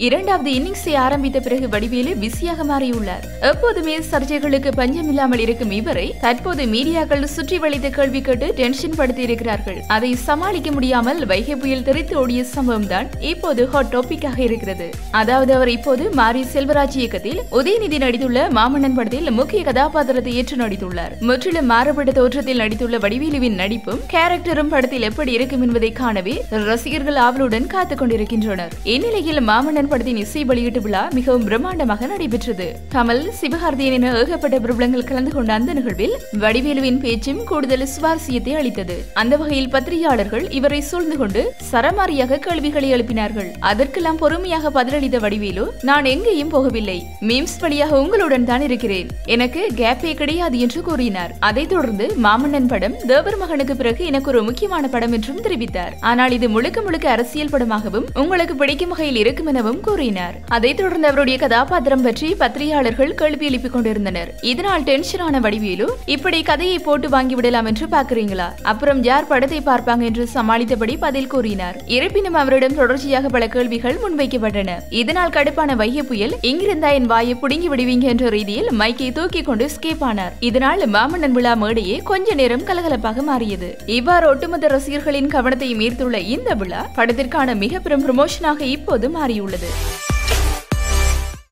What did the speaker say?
இரண்டாவது இன்னிங்ஸை ஆரம்பித்த பிறகு வடிவேலு பிஸியாக மாறியுள்ளார் எப்போதுமே சர்ச்சைகளுக்கு பஞ்சமில்லாமல் இருக்கும் இவரை தற்போது மீடியாக்கள் சுற்றி வளைத்த கேள்வி கேட்டு டென்ஷன் படுத்தி இருக்கிறார்கள் அதை சமாளிக்க முடியாமல் வைகை புயல் தெரித்து ஓடிய சம்பவம் தான் இப்போது ஹாட் டாபிக்காக இருக்கிறது அதாவது அவர் இப்போது மாரி செல்வராஜ் இயக்கத்தில் உதயநிதி நடித்துள்ள மாமன்னன் படத்தில் முக்கிய கதாபாத்திரத்தை ஏற்று நடித்துள்ளார் முற்றிலும் மாறுபட்ட தோற்றத்தில் நடித்துள்ள வடிவேலுவின் நடிப்பும் கேரக்டரும் படத்தில் எப்படி இருக்கும் என்பதை காணவே ரசிகர்கள் ஆவலுடன் காத்துக் கொண்டிருக்கின்றனர் இந்நிலையில் மாமன்னன் படத்தின் இசை வெளியீட்டு விழா மிகவும் பிரம்மாண்டமாக நடைபெற்றது கமல் சிவகார்த்தியன் என ஏகப்பட்ட பிரபலங்கள் கலந்து கொண்ட அந்த நிகழ்வில் வடிவேலுவின் பேச்சும் கூடுதல் சுவாரஸ்யத்தை அளித்தது அந்த வகையில் பத்திரிகையாளர்கள் இவரை சூழ்ந்து கொண்டு சரமாரியாக கேள்விகளை எழுப்பினார்கள் அதற்கெல்லாம் பொறுமையாக பதிலளித்த வடிவேலு நான் எங்கேயும் போகவில்லை மீம்ஸ் வழியாக உங்களுடன் தான் இருக்கிறேன் எனக்கு கேப்பே கிடையாது என்று கூறினார் அதைத் தொடர்ந்து மாமன்னன் படம் தேவர் மகனுக்கு பிறகு எனக்கு ஒரு முக்கியமான படம் என்றும் தெரிவித்தார் ஆனால் இது முழுக்க முழுக்க அரசியல் படமாகவும் உங்களுக்கு பிடிக்கும் வகையில் இருக்கும் எனவும் கூறினார் அதைத் தொடர்ந்து அவருடைய கதாபாத்திரம் பற்றி பத்திரிகையாளர்கள் கேள்வி எழுப்பிக் கொண்டிருந்தனர் இதனால் டென்ஷனான வடிவேலு இப்படி கதையை போட்டு வாங்கி விடலாம் என்று பாக்குறீங்களா அப்புறம் யார் படத்தை பார்ப்பாங்க என்று சமாளித்தபடி பதில் கூறினார் இருப்பினும் அவரிடம் தொடர்ச்சியாக பல கேள்விகள் முன்வைக்கப்பட்டன இதனால் கடுப்பான வைய புயல் இங்கிருந்தா என் வாயை புடுங்கி விடுவீங்க என்ற ரீதியில் மைக்கை தூக்கி கொண்டு ஸ்கேப் ஆனார் இதனால் மாமன்னன் விழா மேடையே கொஞ்ச நேரம் கலகலப்பாக மாறியது இவ்வாறு ஒட்டுமொத்த ரசிகர்களின் கவனத்தை ஈர்த்துள்ள இந்த விழா படத்திற்கான மிக பெரும் ப்ரமோஷனாக இப்போது மாறியுள்ளது